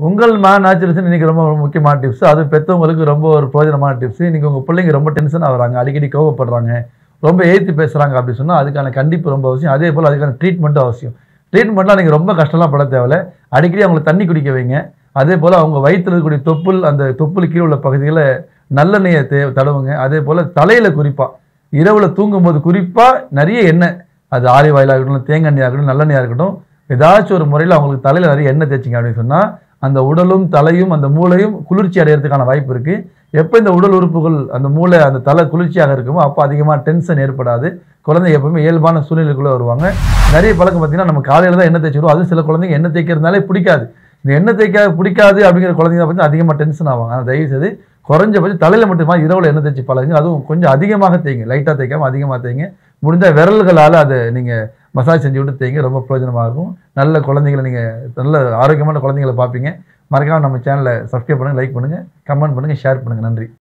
உங்கள் மா நேச்சுரல்ஸ் இன்னைக்கு ரொம்ப ஒரு முக்கியமான டிப்ஸ் அது பெற்றவங்களுக்கு ரொம்ப ஒரு பிரயோஜனமான டிப்ஸ் இன்னைக்கு உங்கள் பிள்ளைங்க ரொம்ப டென்ஷன் ஆகுறாங்க அடிக்கடி கோவப்படுறாங்க ரொம்ப ஏற்றி பேசுகிறாங்க அப்படி சொன்னால் அதுக்கான கண்டிப்பு ரொம்ப அவசியம் அதே போல் அதுக்கான ட்ரீட்மெண்ட்டும் அவசியம் ட்ரீட்மெண்ட்லாம் நீங்கள் ரொம்ப கஷ்டம்லாம் பட தேவையில்ல அடிக்கடி அவங்களை தண்ணி குடிக்க வைங்க அதே போல் அவங்க வயித்துல இருக்கக்கூடிய தொப்புள் அந்த தொப்புள் கீழே உள்ள பகுதிகளை நல்லெண்ணெயை தே தடவுங்க அதே போல் தலையில் குறிப்பாக இரவில் தூங்கும்போது குறிப்பாக நிறைய எண்ணெய் அது ஆலிவ் ஆயிலாக இருக்கட்டும் தேங்காய் எண்ணெயாக இருக்கட்டும் நல்லெண்ணெயாக இருக்கட்டும் ஏதாச்சும் ஒரு முறையில் அவங்களுக்கு தலையில் நிறைய எண்ணெய் தேய்ச்சிங்க அப்படின்னு சொன்னால் அந்த உடலும் தலையும் அந்த மூளையும் குளிர்ச்சி அடையிறதுக்கான வாய்ப்பு இருக்குது எப்போ இந்த உடல் உறுப்புகள் அந்த மூளை அந்த தலை குளிர்ச்சியாக இருக்குமோ அப்போ அதிகமாக டென்ஷன் ஏற்படாது குழந்தை எப்பவுமே இயல்பான சூழ்நிலைக்குள்ளே வருவாங்க நிறைய பழக்கம் பார்த்தீங்கன்னா நம்ம காலையில் தான் எண்ணெய் தேய்ச்சிடுவோம் அதுவும் சில குழந்தைங்க எண்ணெய் தேய்க்கிறதுனாலே பிடிக்காது இந்த எண்ணெய் தேய்க்க பிடிக்காது அப்படிங்கிற குழந்தைங்க பார்த்தீங்கன்னா அதிகமாக டென்ஷன் ஆவாங்க ஆனால் தயவு செய்து குறைஞ்சபட்சம் தலையில் மட்டுமா இரவில் எண்ணெய் தேய்ச்சி பழகுங்க அதுவும் கொஞ்சம் அதிகமாக தேய்ங்க லைட்டாக தேய்க்காம அதிகமாக தேய்ங்க முடிஞ்ச விரல்களால் அதை நீங்கள் மசாஜ் செஞ்சு விட்டு தேய்ங்க ரொம்ப பிரயோஜனமாக இருக்கும் நல்ல குழந்தைகளை நீங்கள் நல்ல ஆரோக்கியமான குழந்தைகளை பார்ப்பீங்க மறக்காம நம்ம சேனலை சப்ஸ்கிரைப் பண்ணுங்கள் லைக் பண்ணுங்கள் கமெண்ட் பண்ணுங்கள் ஷேர் பண்ணுங்கள் நன்றி